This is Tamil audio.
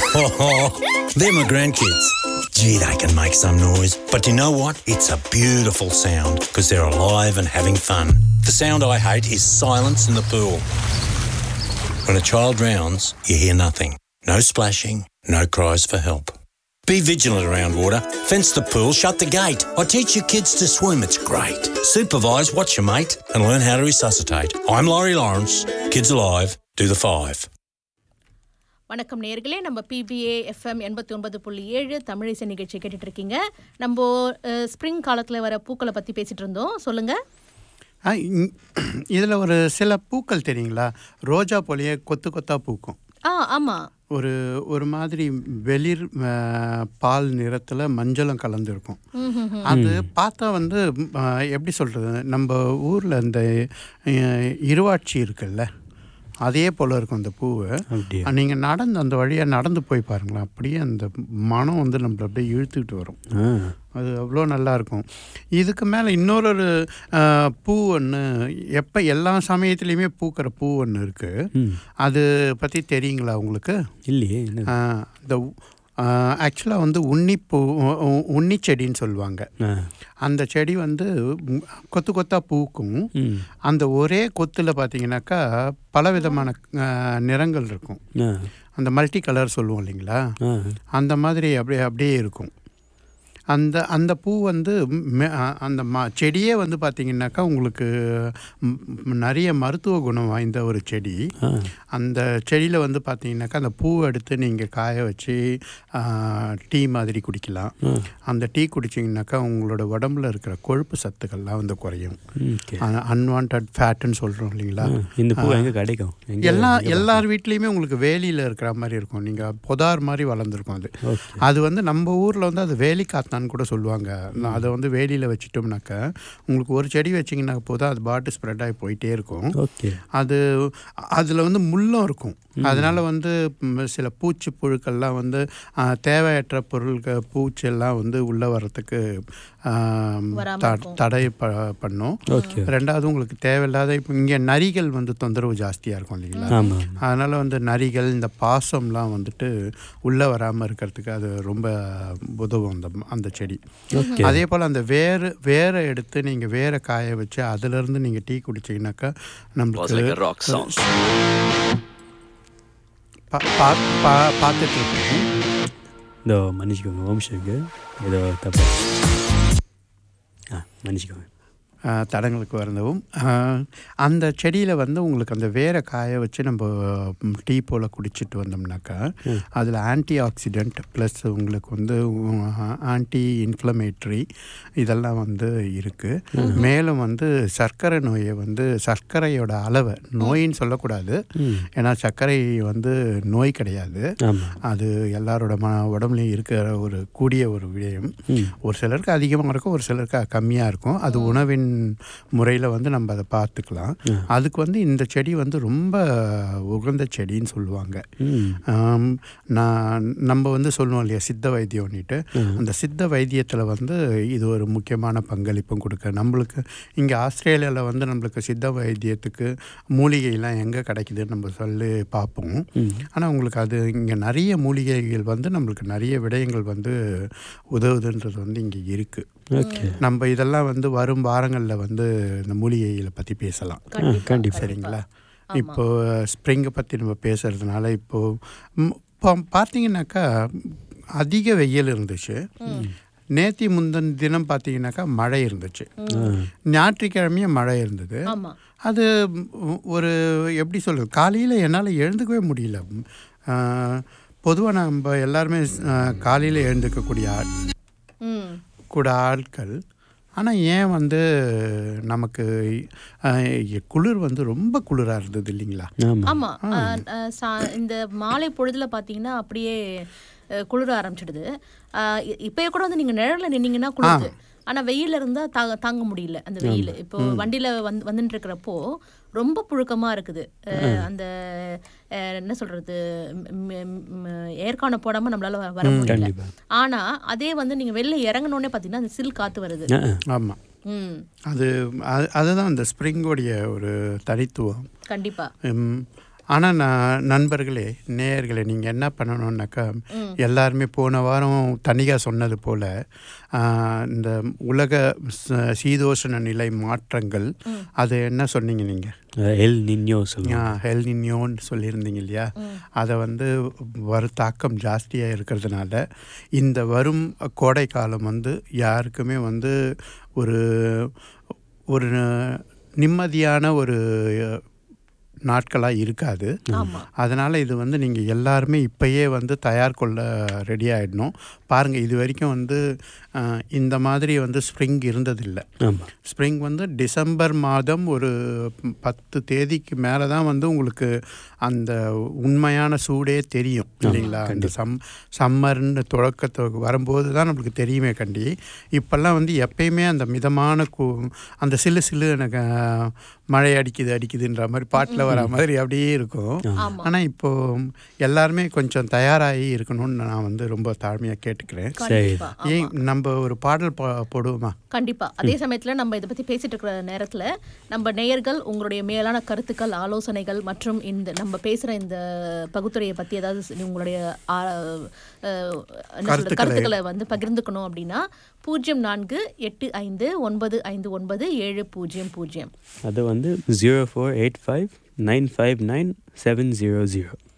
They're my grandkids. Gee, they can make some noise. But you know what? It's a beautiful sound because they're alive and having fun. The sound I hate is silence in the pool. When a child drowns, you hear nothing. No splashing, no cries for help. Be vigilant around water. Fence the pool, shut the gate. I teach your kids to swim, it's great. Supervise, watch your mate, and learn how to resuscitate. I'm Laurie Lawrence. Kids Alive, do the five. வணக்கம் நேர்களே நம்ம பிபிஏ எஃப்எம் எண்பத்தி ஒன்பது புள்ளி ஏழு தமிழிசை நிகழ்ச்சி கேட்டுட்டு இருக்கீங்க நம்ம ஸ்ப்ரிங் காலத்தில் வர பூக்களை பற்றி பேசிட்டு இருந்தோம் சொல்லுங்க இதில் ஒரு சில பூக்கள் தெரியுங்களா ரோஜா போலயே கொத்து கொத்தா பூக்கும் ஆ ஆமாம் ஒரு ஒரு மாதிரி வெளிர் அஹ், பால் நிறத்தில் மஞ்சளும் கலந்துருக்கும் அது பார்த்தா வந்து அஹ், எப்படி சொல்கிறது நம்ம ஊரில் இந்த அஹ், இருவாட்சி இருக்குல்ல அதே போல் இருக்கும் அந்த பூவு அப்படியா? நீங்கள் நடந்து அந்த வழியாக நடந்து போய் பாருங்களேன் அப்படியே அந்த மனம் வந்து நம்மளை அப்படியே இழுத்துக்கிட்டு வரும் ஆ அது அவ்வளோ நல்லா இருக்கும் இதுக்கு மேலே இன்னொரு ஒரு, அஹ், பூ ஒன்று எப்போ எல்லா சமயத்துலேயுமே பூக்கிற பூ ஒன்று இருக்குது ம் அது பற்றி தெரியுங்களா உங்களுக்கு இல்லையே என்ன அஹ், இந்த ஆக்சுவலாக வந்து உன்னிப்பூ உ- உ- உன்னி செடின்னு சொல்லுவாங்க ஆ அந்த செடி வந்து ம், கொத்து கொத்தா பூக்கும் ம் அந்த ஒரே கொத்தில் பார்த்தீங்கன்னாக்கா பலவிதமான அஹ், நிறங்கள் இருக்கும் ஆ அந்த மல்டி கலர் சொல்லுவோம் இல்லைங்களா ஆ அந்த மாதிரி அப்படியே அப்படியே இருக்கும் அந்த அந்த பூ வந்து மெ- அ- அந்த ம செடியே வந்து பார்த்திங்கனாக்கா உங்களுக்கு ம், ம், நிறைய மருத்துவ குணம் வாய்ந்த ஒரு செடி ஆ அந்த செடியில் வந்து பார்த்தீங்கன்னாக்கா அந்த பூவை எடுத்து நீங்கள் காய வச்சு ஆ, டீ மாதிரி குடிக்கலாம் ஆ அந்த டீ குடிச்சிங்கனாக்கா உங்களோட உடம்புல இருக்கிற கொழுப்பு சத்துக்கள்லாம் வந்து குறையும் ஓகே அன்வான்ட் ஃபேட்டுன்னு சொல்கிறோம் இல்லைங்களா இந்த பூ எங்கே கிடைக்கும் எங்க எல்லா எல்லார் வீட்லேயுமே உங்களுக்கு வேலியில் இருக்கிற மாதிரி இருக்கும் நீங்கள் புதார் மாதிரி வளர்ந்துருக்கும் அது ஓகே அது வந்து நம்ம ஊரில் வந்து அது வேலி காத்தான்னு கூட சொல்லுவாங்க நான் அதை வந்து வேலியில் வச்சிட்டோம்னாக்கா உங்களுக்கு ஒரு செடி வச்சிங்கன்னா போதும் அது பாட்டு ஸ்ப்ரெட் ஆகி போயிட்டே இருக்கும் ஓகே அது அதில் வந்து முள்ளும் இருக்கும் அதனால் வந்து ம், சில பூச்சி புழுக்கள்லாம் வந்து ஆ, தேவையற்ற பொருட்கள் பூச்செல்லாம் வந்து உள்ளே வர்றதுக்கு ஆம், வராம த- இருக்கும். தடை ப பண்ணும் ஓகே ரெண்டாவது உங்களுக்கு தேவையில்லாத இப்போ இங்கே நரிகள் வந்து தொந்தரவு ஜாஸ்தியாக இருக்கும் இல்லைங்களா ஆமாம் அதனால் வந்து நரிகள் இந்த பாசம்லாம் வந்துட்டு உள்ளே வராமல் இருக்கிறதுக்கு அது ரொம்ப உதவும் அந்த அந்த செடி ஓகே அதே போல் அந்த வேறு வேரை எடுத்து நீங்கள் வேரை காய வச்சு அதிலிருந்து நீங்கள் டீ குடிச்சிங்கனாக்கா was like a நம்மளுக்கு rock song. பா- பா- பா- பார்த்துட்டு இருக்கோம் இதோ மன்னிச்சுக்கோங்க வம்சக்கு ஏதோ தப்பு ஆ மன்னிச்சுக்கோங்க ஆஹ், தடங்களுக்கு வருந்தவும் ஆஹ், அந்த செடியில் வந்து உங்களுக்கு அந்த வேரை காய வச்சு நம்ம ம், டீ போல் குடிச்சிட்டு வந்தோம்னாக்கா அதில் ஆன்டி ஆக்சிடெண்ட் ப்ளஸ் உங்களுக்கு வந்து ஆன்டி இன்ஃப்ளமேட்ரி இதெல்லாம் வந்து இருக்குது மேலும் வந்து சர்க்கரை நோயை வந்து சர்க்கரையோட அளவை நோயின்னு சொல்லக்கூடாது ஏன்னா சர்க்கரை வந்து நோய் கிடையாது ஆமாம் அது எல்லாரோட ம உடம்புலையும் இருக்கிற ஒரு கூடிய ஒரு விடயம் ஒரு சிலருக்கு அதிகமாக இருக்கும் ஒரு சிலருக்கு கம்மியாக இருக்கும் அது உணவின் முறையில் வந்து நம்ம அதை பார்த்துக்கலாம் அதுக்கு வந்து இந்த செடி வந்து ரொம்ப உகந்த செடின்னு சொல்லுவாங்க ம் ஆம், நான் நம்ம வந்து சொல்லுவோம் இல்லையா சித்த வைத்தியம்னுட்டு அந்த சித்த வைத்தியத்தில் வந்து இது ஒரு முக்கியமான பங்களிப்பும் கொடுக்க நம்மளுக்கு இங்கே ஆஸ்திரேலியாவில் வந்து நம்மளுக்கு சித்த வைத்தியத்துக்கு மூலிகைலாம் எங்கே கிடைக்குதுன்னு நம்ம சொல்லி பார்ப்போம் ஆனால் உங்களுக்கு அது இங்கே நிறைய மூலிகைகள் வந்து நம்மளுக்கு நிறைய விடயங்கள் வந்து உதவுதுன்றது வந்து இங்கே இருக்குது ஓகே நம்ம இதெல்லாம் வந்து வரும் வாரங்களில் வந்து இந்த மூலிகைகளை பற்றி பேசலாம் கண்டிப்பாக சரிங்களா இப்போ ஸ்ப்ரிங்கை பற்றி நம்ம பேசுறதுனால இப்போ ம், இப்போ பார்த்தீங்கன்னாக்கா அதிக வெயில் இருந்துச்சு நேத்தி முந்தன் தினம் பார்த்தீங்கன்னாக்கா மழை இருந்துச்சு ஞாயிற்றுக்கிழமையும் மழை இருந்தது ஆமாம் அது ம், ஒரு எப்படி சொல்கிறது காலையில் என்னால் எழுந்துக்கவே முடியல பொதுவாக நம்ம எல்லாருமே காலையில் எழுந்துக்கக்கூடிய ஆள் ம் கூட ஆட்கள் ஆனால் ஏன் வந்து நமக்கு அஹ், குளிர் வந்து ரொம்ப குளிராக இருந்தது இல்லைங்களா ஆமாம் ஆமாம் இந்த மாலை பொழுதுல பார்த்தீங்கன்னா அப்படியே அஹ், குளிர ஆரம்பிச்சிடுது அஹ், இ- இப்பயே கூட வந்து நீங்கள் நிழலில் நின்னீங்கன்னா குளிருது ஆனால் வெயில்ல இருந்தால் தாங்க தாங்க முடியல அந்த வெயில் இப்போ வண்டியில் வந்து வந்துட்டு இருக்கிறப்போ ரொம்ப புழுக்கமாக இருக்குது அஹ், அந்த அஹ், என்ன சொல்கிறது ஏற்கான போடாமல் நம்மளால வ- வர முடியல கண்டிப்பா. ஆனால் அதே வந்து நீங்கள் வெளில இறங்கினோடனே பார்த்தீங்கன்னா அந்த சில் காற்று வருது ஆமாம் ம் அது அது- அதுதான் அந்த ஸ்ப்ரிங்கோடைய ஒரு தனித்துவம் கண்டிப்பா உம், ஆனால் நான் நண்பர்களே நேயர்களே நீங்கள் என்ன பண்ணணும்னாக்கா எல்லாருமே போன வாரம் தனிகா சொன்னது போல் இந்த உலக ச- சீதோஷண நிலை மாற்றங்கள் அது என்ன சொன்னீங்க நீங்கள் எல் நின்யோ சொல்லுவாங்க ஹெல்னின்யோன்னு சொல்லியிருந்தீங்க இல்லையா அதை வந்து வரு தாக்கம் ஜாஸ்தியாக இருக்கிறதுனால இந்த வரும் கோடை காலம் வந்து யாருக்குமே வந்து ஒரு ஒரு நிம்மதியான ஒரு நாட்களாக இருக்காது ஆமா அதனால் இது வந்து நீங்கள் எல்லாருமே இப்பயே வந்து தயார் கொள்ள ரெடி ஆகிடணும் பாருங்கள் இது வரைக்கும் வந்து அஹ், இந்த மாதிரி வந்து ஸ்ப்ரிங் இருந்ததில்லை ஆமாம் ஸ்ப்ரிங் வந்து டிசம்பர் மாதம் ஒரு பத்து தேதிக்கு மேலே தான் வந்து உங்களுக்கு அந்த உண்மையான சூடே தெரியும் இல்லைங்களா அந்த சம் சம்மர்னு தொடக்கத்துக்கு வரும்போது தான் நம்மளுக்கு தெரியுமே கண்டி இப்போல்லாம் வந்து எப்பயுமே அந்த மிதமான கு அந்த சிலு சிலு எனக்கு அஹ், மழை அடிக்குது அடிக்குதுன்ற மாதிரி பாட்டில் வர மாதிரி அப்படியே இருக்கும் ஆமா ஆனால் இப்போ எல்லாருமே கொஞ்சம் தயாராகி இருக்கணும்னு நான் வந்து ரொம்ப தாழ்மையாக கேட்டுக்கிறேன் கண்டிப்பா ஏன் நம்ம ஒரு பாடல் பா போடுவோமா கண்டிப்பா அதே சமயத்துல நம்ம இதை பத்தி பேசிட்டு இருக்கிற நேரத்துல நம்ம நேயர்கள் உங்களுடைய மேலான கருத்துக்கள் ஆலோசனைகள் மற்றும் இந்த நம்ம பேசுற இந்த பகுத்துறையை பத்தி ஏதாவது சி- உங்களுடைய ஆ, அஹ், என்ன சொல்றது, கருத்துக்களை- கருத்துக்களை வந்து பகிர்ந்துக்கணும் அப்படின்னா பூஜ்ஜியம் நான்கு எட்டு ஐந்து ஒன்பது ஐந்து ஒன்பது ஏழு பூஜ்ஜியம் பூஜ்ஜியம் அது வந்து zero four eight five nine five nine seven zero zero